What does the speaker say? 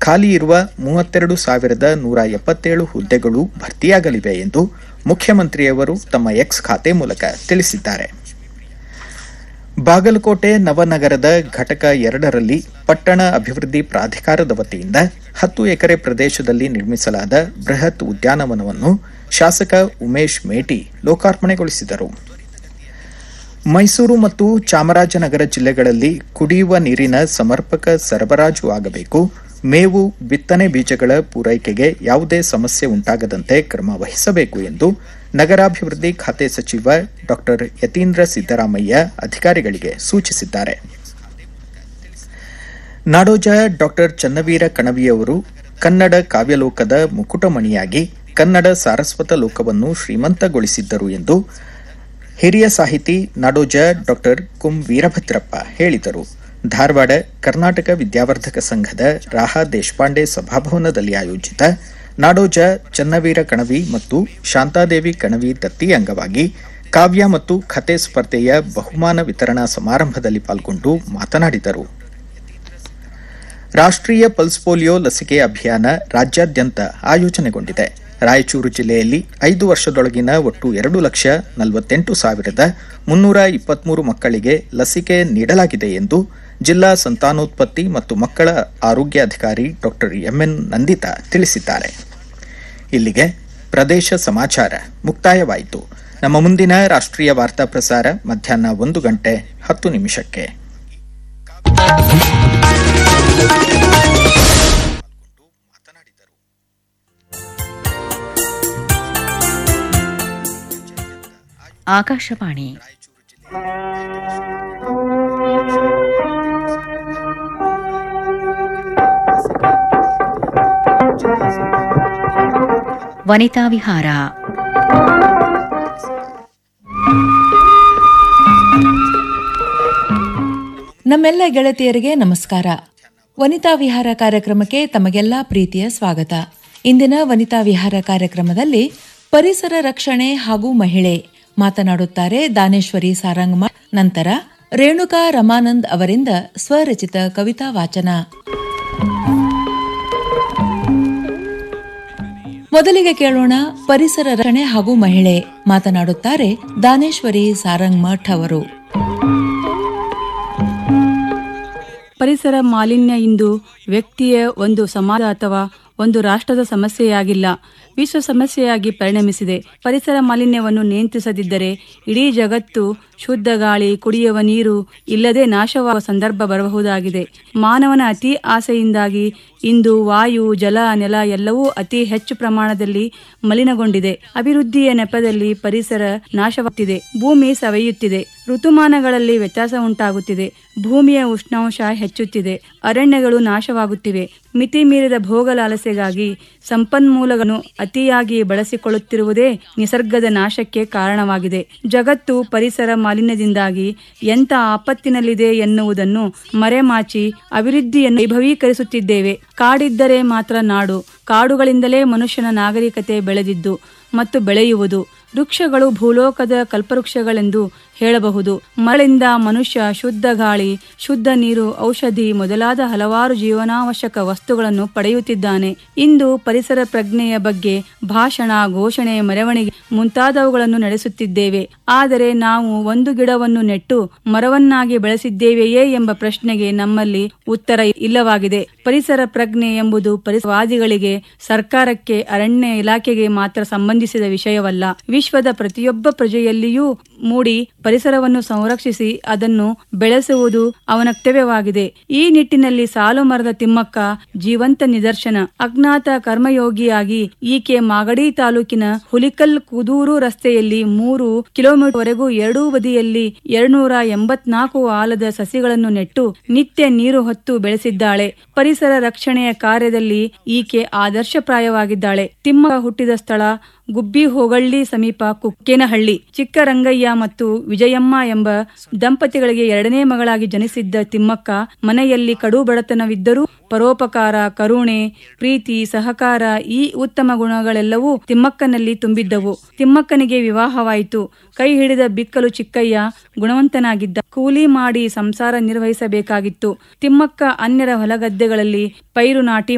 ಖಾಲಿ ಇರುವ ಮೂವತ್ತೆರಡು ಸಾವಿರದ ನೂರ ಎಪ್ಪತ್ತೇಳು ಹುದ್ದೆಗಳು ಭರ್ತಿಯಾಗಲಿವೆ ಎಂದು ಮುಖ್ಯಮಂತ್ರಿಯವರು ತಮ್ಮ ಎಕ್ಸ್ ಖಾತೆ ಮೂಲಕ ತಿಳಿಸಿದ್ದಾರೆ ಬಾಗಲಕೋಟೆ ನವನಗರದ ಘಟಕ ಎರಡರಲ್ಲಿ ಪಟ್ಟಣ ಅಭಿವೃದ್ಧಿ ಪ್ರಾಧಿಕಾರದ ವತಿಯಿಂದ ಹತ್ತು ಎಕರೆ ಪ್ರದೇಶದಲ್ಲಿ ನಿರ್ಮಿಸಲಾದ ಬೃಹತ್ ಉದ್ಯಾನವನವನ್ನು ಶಾಸಕ ಉಮೇಶ್ ಮೇಟಿ ಲೋಕಾರ್ಪಣೆಗೊಳಿಸಿದರು ಮೈಸೂರು ಮತ್ತು ಚಾಮರಾಜನಗರ ಜಿಲ್ಲೆಗಳಲ್ಲಿ ಕುಡಿಯುವ ನೀರಿನ ಸಮರ್ಪಕ ಸರಬರಾಜು ಆಗಬೇಕು ಮೇವು ಬಿತ್ತನೆ ಬೀಜಗಳ ಪೂರೈಕೆಗೆ ಯಾವುದೇ ಸಮಸ್ಯೆ ಉಂಟಾಗದಂತೆ ಕ್ರಮ ವಹಿಸಬೇಕು ಎಂದು ನಗರಾಭಿವೃದ್ಧಿ ಖಾತೆ ಸಚಿವ ಡಾ ಯತೀಂದ್ರ ಸಿದ್ದರಾಮಯ್ಯ ಅಧಿಕಾರಿಗಳಿಗೆ ಸೂಚಿಸಿದ್ದಾರೆ ನಾಡೋಜ ಡಾ ಚನ್ನವೀರ ಕಣವಿಯವರು ಕನ್ನಡ ಕಾವ್ಯಲೋಕದ ಮುಕುಟಮಣಿಯಾಗಿ ಕನ್ನಡ ಸಾರಸ್ವತ ಲೋಕವನ್ನು ಶ್ರೀಮಂತಗೊಳಿಸಿದ್ದರು ಎಂದು ಹಿರಿಯ ಸಾಹಿತಿ ನಾಡೋಜ ಡಾ ಕುಂ ವೀರಭದ್ರಪ್ಪ ಹೇಳಿದರು ಧಾರವಾಡ ಕರ್ನಾಟಕ ವಿದ್ಯಾವರ್ಧಕ ಸಂಘದ ರಾಹಾ ದೇಶಪಾಂಡೆ ಸಭಾಭವನದಲ್ಲಿ ಆಯೋಜಿತ ನಾಡೋಜ ಚನ್ನವೀರ ಕಣವಿ ಮತ್ತು ಶಾಂತಾದೇವಿ ಕಣವಿ ದತ್ತಿ ಅಂಗವಾಗಿ ಕಾವ್ಯ ಮತ್ತು ಕತೆ ಸ್ಪರ್ಧೆಯ ಬಹುಮಾನ ವಿತರಣಾ ಸಮಾರಂಭದಲ್ಲಿ ಪಾಲ್ಗೊಂಡು ಮಾತನಾಡಿದರು ರಾಷ್ಟ್ರೀಯ ಪಲ್ಸ್ ಪೋಲಿಯೋ ಲಸಿಕೆ ಅಭಿಯಾನ ರಾಜ್ಯಾದ್ಯಂತ ಆಯೋಜನೆಗೊಂಡಿದೆ ರಾಯಚೂರು ಜಿಲ್ಲೆಯಲ್ಲಿ ಐದು ವರ್ಷದೊಳಗಿನ ಒಟ್ಟು ಎರಡು ಲಕ್ಷ ನಲವತ್ತೆಂಟು ಸಾವಿರದ ಮುನ್ನೂರ ಇಪ್ಪತ್ಮೂರು ಮಕ್ಕಳಿಗೆ ಲಸಿಕೆ ನೀಡಲಾಗಿದೆ ಎಂದು ಜಿಲ್ಲಾ ಸಂತಾನೋತ್ಪತ್ತಿ ಮತ್ತು ಮಕ್ಕಳ ಆರೋಗ್ಯಾಧಿಕಾರಿ ಡಾ ಎಂಎನ್ ನಂದಿತಾ ತಿಳಿಸಿದ್ದಾರೆ ಇಲ್ಲಿಗೆ ಪ್ರದೇಶ ಸಮಾಚಾರ ಮುಕ್ತಾಯವಾಯಿತು ನಮ್ಮ ಮುಂದಿನ ರಾಷ್ಟ್ರೀಯ ವಾರ್ತಾ ಪ್ರಸಾರ ಮಧ್ಯಾಹ್ನ ಒಂದು ಗಂಟೆ ಹತ್ತು ನಿಮಿಷಕ್ಕೆ ಆಕಾಶವಾಣಿ ವನಿತಾ ವಿಹಾರ ನಮ್ಮೆಲ್ಲ ಗೆಳತಿಯರಿಗೆ ನಮಸ್ಕಾರ ವನಿತಾ ವಿಹಾರ ಕಾರ್ಯಕ್ರಮಕ್ಕೆ ತಮಗೆಲ್ಲ ಪ್ರೀತಿಯ ಸ್ವಾಗತ ಇಂದಿನ ವನಿತಾ ವಿಹಾರ ಕಾರ್ಯಕ್ರಮದಲ್ಲಿ ಪರಿಸರ ರಕ್ಷಣೆ ಹಾಗೂ ಮಹಿಳೆ ಮಾತನಾಡುತ್ತಾರೆ ದಾನೇಶ್ವರಿ ಸಾರಂಗಮ ನಂತರ ರೇಣುಕಾ ರಮಾನಂದ್ ಅವರಿಂದ ಸ್ವರಚಿತ ಕವಿತಾ ವಾಚನ ಮೊದಲಿಗೆ ಕೇಳೋಣ ಪರಿಸರ ರಕ್ಷಣೆ ಹಾಗೂ ಮಹಿಳೆ ಮಾತನಾಡುತ್ತಾರೆ ದಾನೇಶ್ವರಿ ಸಾರಂಗಮಠ್ ಅವರು ಪರಿಸರ ಮಾಲಿನ್ಯ ಇಂದು ವ್ಯಕ್ತಿಯ ಒಂದು ಸಮಾಜ ಅಥವಾ ಒಂದು ರಾಷ್ಟ್ರದ ಸಮಸ್ಯೆಯಾಗಿಲ್ಲ ವಿಶ್ವ ಸಮಸ್ಯೆಯಾಗಿ ಪರಿಣಮಿಸಿದೆ ಪರಿಸರ ಮಾಲಿನ್ಯವನ್ನು ನಿಯಂತ್ರಿಸದಿದ್ದರೆ ಇಡೀ ಜಗತ್ತು ಶುದ್ಧ ಗಾಳಿ ಕುಡಿಯುವ ನೀರು ಇಲ್ಲದೆ ನಾಶವಾಗುವ ಸಂದರ್ಭ ಬರಬಹುದಾಗಿದೆ ಮಾನವನ ಅತಿ ಆಸೆಯಿಂದಾಗಿ ಇಂದು ವಾಯು ಜಲ ನೆಲ ಎಲ್ಲವೂ ಅತಿ ಹೆಚ್ಚು ಪ್ರಮಾಣದಲ್ಲಿ ಮಲಿನಗೊಂಡಿದೆ ಅಭಿವೃದ್ಧಿಯ ನೆಪದಲ್ಲಿ ಪರಿಸರ ನಾಶವಾಗುತ್ತಿದೆ ಭೂಮಿ ಸವೆಯುತ್ತಿದೆ ಋತುಮಾನಗಳಲ್ಲಿ ವ್ಯತ್ಯಾಸ ಉಂಟಾಗುತ್ತಿದೆ ಭೂಮಿಯ ಉಷ್ಣಾಂಶ ಹೆಚ್ಚುತ್ತಿದೆ ಅರಣ್ಯಗಳು ನಾಶವಾಗುತ್ತಿವೆ ಮಿತಿ ಮೀರಿದ ಭೋಗ ಲಾಲಸೆಗಾಗಿ ಸಂಪನ್ಮೂಲಗಳನ್ನು ಅತಿಯಾಗಿ ಬಳಸಿಕೊಳ್ಳುತ್ತಿರುವುದೇ ನಿಸರ್ಗದ ನಾಶಕ್ಕೆ ಕಾರಣವಾಗಿದೆ ಜಗತ್ತು ಪರಿಸರ ಮಾಲಿನ್ಯದಿಂದಾಗಿ ಎಂಥ ಆಪತ್ತಿನಲ್ಲಿದೆ ಎನ್ನುವುದನ್ನು ಮರೆಮಾಚಿ ಅಭಿವೃದ್ಧಿಯನ್ನು ವೈಭವೀಕರಿಸುತ್ತಿದ್ದೇವೆ ಕಾಡಿದ್ದರೆ ಮಾತ್ರ ನಾಡು ಕಾಡುಗಳಿಂದಲೇ ಮನುಷ್ಯನ ನಾಗರಿಕತೆ ಬೆಳೆದಿದ್ದು ಮತ್ತು ಬೆಳೆಯುವುದು ವೃಕ್ಷಗಳು ಭೂಲೋಕದ ಕಲ್ಪವೃಕ್ಷಗಳೆಂದು ಹೇಳಬಹುದು ಮರಳಿಂದ ಮನುಷ್ಯ ಶುದ್ಧ ಗಾಳಿ ಶುದ್ಧ ನೀರು ಔಷಧಿ ಮೊದಲಾದ ಹಲವಾರು ಜೀವನಾವಶ್ಯಕ ವಸ್ತುಗಳನ್ನು ಪಡೆಯುತ್ತಿದ್ದಾನೆ ಇಂದು ಪರಿಸರ ಪ್ರಜ್ಞೆಯ ಬಗ್ಗೆ ಭಾಷಣ ಘೋಷಣೆ ಮೆರವಣಿಗೆ ಮುಂತಾದವುಗಳನ್ನು ನಡೆಸುತ್ತಿದ್ದೇವೆ ಆದರೆ ನಾವು ಒಂದು ಗಿಡವನ್ನು ನೆಟ್ಟು ಮರವನ್ನಾಗಿ ಬೆಳೆಸಿದ್ದೇವೆಯೇ ಎಂಬ ಪ್ರಶ್ನೆಗೆ ನಮ್ಮಲ್ಲಿ ಉತ್ತರ ಇಲ್ಲವಾಗಿದೆ ಪರಿಸರ ಪ್ರಜ್ಞೆ ಎಂಬುದು ಪರಿಸರವಾದಿಗಳಿಗೆ ಸರ್ಕಾರಕ್ಕೆ ಅರಣ್ಯ ಇಲಾಖೆಗೆ ಮಾತ್ರ ಸಂಬಂಧಿಸಿದ ವಿಷಯವಲ್ಲ ವಿಶ್ವದ ಪ್ರತಿಯೊಬ್ಬ ಪ್ರಜೆಯಲ್ಲಿಯೂ ಮೂಡಿ ಪರಿಸರವನ್ನು ಸಂರಕ್ಷಿಸಿ ಅದನ್ನು ಬೆಳೆಸುವುದು ಅವನ ಕರ್ತವ್ಯವಾಗಿದೆ ಈ ನಿಟ್ಟಿನಲ್ಲಿ ಸಾಲು ಮರದ ತಿಮ್ಮಕ್ಕ ಜೀವಂತ ನಿದರ್ಶನ ಅಜ್ಞಾತ ಕರ್ಮಯೋಗಿಯಾಗಿ ಈಕೆ ಮಾಗಡಿ ತಾಲೂಕಿನ ಹುಲಿಕಲ್ ಕುದೂರು ರಸ್ತೆಯಲ್ಲಿ ಮೂರು ಕಿಲೋಮೀಟರ್ ವರೆಗೂ ಎರಡೂ ಬದಿಯಲ್ಲಿ ಎರಡ್ನೂರ ಎಂಬತ್ನಾಲ್ಕು ಆಲದ ಸಸಿಗಳನ್ನು ನೆಟ್ಟು ನಿತ್ಯ ನೀರು ಹೊತ್ತು ಬೆಳೆಸಿದ್ದಾಳೆ ಪರಿಸರ ರಕ್ಷಣೆಯ ಕಾರ್ಯದಲ್ಲಿ ಈಕೆ ಆದರ್ಶಪ್ರಾಯವಾಗಿದ್ದಾಳೆ ತಿಮ್ಮ ಹುಟ್ಟಿದ ಸ್ಥಳ ಗುಬ್ಬಿ ಹೋಗಳ್ಳಿ ಸಮೀಪ ಕುಕ್ಕೇನಹಳ್ಳಿ ಚಿಕ್ಕರಂಗಯ್ಯ ಮತ್ತು ವಿಜಯಮ್ಮ ಎಂಬ ದಂಪತಿಗಳಿಗೆ ಎರಡನೇ ಮಗಳಾಗಿ ಜನಿಸಿದ್ದ ತಿಮ್ಮಕ್ಕ ಮನೆಯಲ್ಲಿ ಕಡು ಬಡತನವಿದ್ದರೂ ಪರೋಪಕಾರ ಕರುಣೆ ಪ್ರೀತಿ ಸಹಕಾರ ಈ ಉತ್ತಮ ಗುಣಗಳೆಲ್ಲವೂ ತಿಮ್ಮಕ್ಕನಲ್ಲಿ ತುಂಬಿದ್ದವು ತಿಮ್ಮಕ್ಕನಿಗೆ ವಿವಾಹವಾಯಿತು ಕೈ ಹಿಡಿದ ಬಿಕ್ಕಲು ಚಿಕ್ಕಯ್ಯ ಗುಣವಂತನಾಗಿದ್ದ ಕೂಲಿ ಮಾಡಿ ಸಂಸಾರ ನಿರ್ವಹಿಸಬೇಕಾಗಿತ್ತು ತಿಮ್ಮಕ್ಕ ಅನ್ಯರ ಹೊಲಗದ್ದೆಗಳಲ್ಲಿ ಪೈರು ನಾಟಿ